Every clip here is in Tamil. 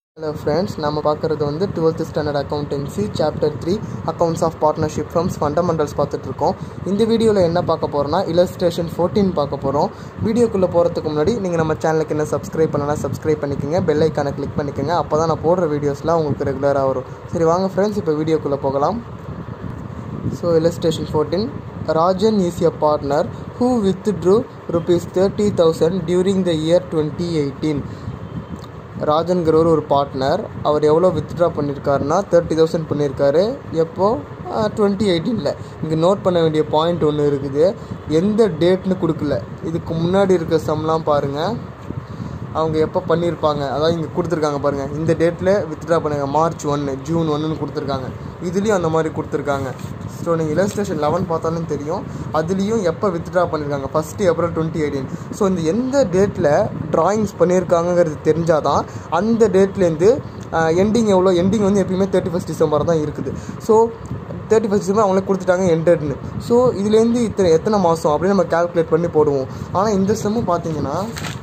ஹலோ ஃப்ரெண்ட்ஸ் நம்ம பார்க்குறது வந்து twelfth standard accountancy chapter three accounts of partnership firms fundamentals பார்த்துட்ருக்கோம் இந்த வீடியோவில் என்ன பார்க்க போகிறோம்னா இல்லஸ்ட்ரேஷன் ஃபோர்டீன் பார்க்க போகிறோம் வீடியோக்குள்ளே போகிறதுக்கு முன்னாடி நீங்கள் நம்ம சேனலுக்கு என்ன சப்ஸ்கிரைப் பண்ணலாம் சப்ஸ்கிரைப் பண்ணிக்கோங்க பெல் ஐக்கானை கிளிக் பண்ணிக்கோங்க அப்போ தான் நான் போடுற வீடியோஸ்லாம் உங்களுக்கு ரெகுலராக வரும் சரி வாங்க ஃப்ரெண்ட்ஸ் இப்போ வீடியோக்குள்ளே போகலாம் so illustration 14 Rajan is a partner who withdrew rupees 30000 during the year 2018 ராஜன்கிறவர் ஒரு பார்ட்னர் அவர் எவ்வளோ வித்ட்ரா பண்ணியிருக்காருன்னா தேர்ட்டி தௌசண்ட் பண்ணியிருக்காரு எப்போ டுவெண்ட்டி எயிட்டீனில் இங்கே நோட் பண்ண வேண்டிய பாயிண்ட் ஒன்று இருக்குது எந்த டேட்னு கொடுக்கல இதுக்கு முன்னாடி இருக்க சம்லாம் பாருங்கள் அவங்க எப்போ பண்ணியிருப்பாங்க அதாவது இங்கே கொடுத்துருக்காங்க பாருங்கள் இந்த டேட்டில் வித்ட்ரா பண்ணுங்க மார்ச் ஒன்று ஜூன் ஒன்றுன்னு கொடுத்துருக்காங்க இதுலேயும் அந்த மாதிரி கொடுத்துருக்காங்க ஸோ நீங்கள் illustration லெவன் பார்த்தாலும் தெரியும் அதுலேயும் எப்போ வித்ட்ரா பண்ணியிருக்காங்க first April twenty eighteen so இந்த எந்த டேட்டில் ட்ராயிங்ஸ் பண்ணியிருக்காங்கங்கிறது தெரிஞ்சால் தான் அந்த டேட்லேருந்து எண்டிங் எவ்வளோ எண்டிங் வந்து எப்பயுமே தேர்ட்டி ஃபஸ்ட் டிசம்பர் தான் இருக்குது ஸோ தேர்ட்டி ஃபஸ்ட் டிசம்பர் அவங்களே கொடுத்துட்டாங்க எண்டட்னு ஸோ இதுலேருந்து இத்தனை எத்தனை மாதம் அப்படின்னு நம்ம கால்குலேட் பண்ணி போடுவோம் ஆனால் இந்த செம்மும் பார்த்தீங்கன்னா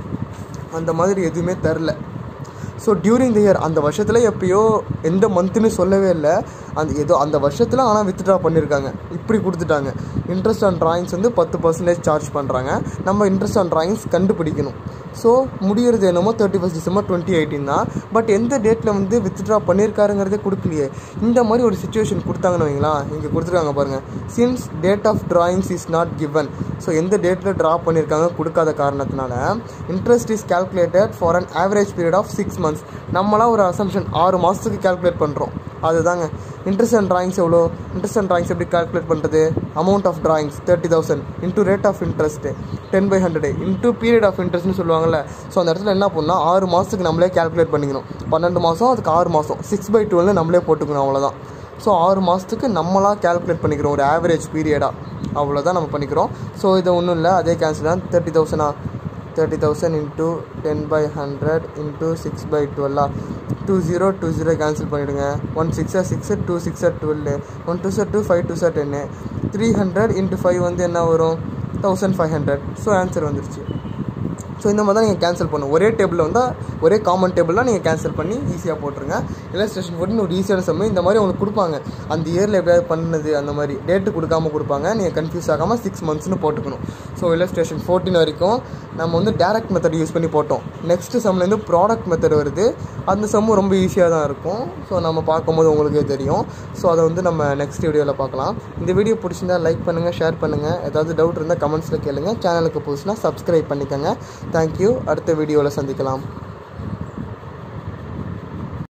அந்த மாதிரி எதுவுமே தரல ஸோ டியூரிங் த இயர் அந்த வருஷத்தில் எப்பயோ எந்த மந்த்துன்னு சொல்லவே இல்லை அந்த ஏதோ அந்த வருஷத்தில் ஆனால் வித்ட்ரா பண்ணியிருக்காங்க இப்படி கொடுத்துட்டாங்க இன்ட்ரெஸ்ட் ஆன் ட்ராயிங்ஸ் வந்து பத்து பர்சன்டேஜ் சார்ஜ் பண்ணுறாங்க நம்ம இன்ட்ரெஸ்ட் ஆன் ட்ராயிங்ஸ் கண்டுபிடிக்கணும் ஸோ முடியறது என்னமோ thirty first December twenty eighteen தான் பட் எந்த டேட்டில் வந்து வித்ட்ரா பண்ணியிருக்காருங்கிறதே கொடுக்கலையே இந்த மாதிரி ஒரு சுச்சுவேஷன் கொடுத்தாங்கன்னு வைங்களா இங்கே கொடுத்துருக்காங்க பாருங்கள் since date of drawings is not given so எந்த டேட்டில் ட்ரா பண்ணியிருக்காங்க கொடுக்காத காரணத்தினால interest is calculated for an average period of six months நம்மளாம் ஒரு அசம்ஷன் ஆறு மாதத்துக்கு calculate பண்ணுறோம் அதுதாங்க இன்ட்ரெஸ்ட் அண்ட் ட்ராயிங்ஸ் எவ்வளோ இன்ட்ரெஸ்ட் அண்ட் ட்ராயிங்ஸ் எப்படி கால்குலேட் பண்ணுறது amount of drawings thirty thousand into rate of interest ten by hundred into period of இன்ட்ரெஸ்ட்னு சொல்லுவாங்கல்ல ஸோ அந்த இடத்துல என்ன பண்ணால் ஆறு மாதத்துக்கு நம்மளே கால்குலேட் பண்ணிக்கணும் பன்னெண்டு மாதம் அதுக்கு ஆறு மாதம் சிக்ஸ் பை டுவெல்னு நம்மளே போட்டுக்கணும் அவ்வளோதான் ஸோ ஆறு மாதத்துக்கு நம்மளாக கால்குலேட் பண்ணிக்கிறோம் ஒரு ஆவரேஜ் பீரியடாக அவ்வளோதான் நம்ம பண்ணிக்கிறோம் ஸோ இது ஒன்றும் இல்லை அதே கேன்சல் தான் தேர்ட்டி தௌசண்டா thirty thousand into ten by hundred into six by டுவெல்லா two zero two zero cancel பண்ணிவிடுங்க ஒன் சிக்ஸா சிக்ஸு டூ சிக்ஸா டுவெல் ஒன் டூ சார் டூ ஃபைவ் டூ சார் டென்னு த்ரீ ஹண்ட்ரட் இன்ட்டு ஃபைவ் வந்து என்ன வரும் thousand five hundred so answer வந்துருச்சு ஸோ இந்த மாதிரி தான் நீங்கள் கேன்சல் பண்ணணும் ஒரே டேபிளில் வந்தால் ஒரே காமன் டேபிளாக நீங்கள் கேன்சல் பண்ணி ஈஸியாக போட்டுருங்க இல்லஸ்ட்ரேஷன் போட்டு ஒரு ஈஸியான சம்மு இந்த மாதிரி உங்களுக்கு கொடுப்பாங்க அந்த இயரில் எப்படியாவது பண்ணது அந்த மாதிரி டேட்டு கொடுக்காம கொடுப்பாங்க நீங்கள் கன்ஃபியூஸ் ஆகாமல் சிக்ஸ் மந்த்ஸ்னு போட்டுக்கணும் ஸோ இல்லஸ்ட்ரேஷன் ஃபோர்டீன் வரைக்கும் நம்ம வந்து டேரக்ட் மெத்தட் யூஸ் பண்ணி போட்டோம் நெக்ஸ்ட் சம்லேருந்து ப்ராடக்ட் மெத்தட் வருது அந்த சம்மு ரொம்ப ஈஸியாக தான் இருக்கும் ஸோ நம்ம பார்க்கும்போது உங்களுக்கே தெரியும் ஸோ அதை வந்து நம்ம நெக்ஸ்ட் வீடியோவில் பார்க்கலாம் இந்த வீடியோ பிடிச்சிருந்தா லைக் பண்ணுங்கள் ஷேர் பண்ணுங்கள் ஏதாவது டவுட் இருந்தால் கமெண்ட்ஸில் கேளுங்க சேனலுக்கு புதுசுனா சப்ஸ்கிரைப் பண்ணிக்கோங்க தேங்க்யூ அடுத்த வீடியோவில் சந்திக்கலாம்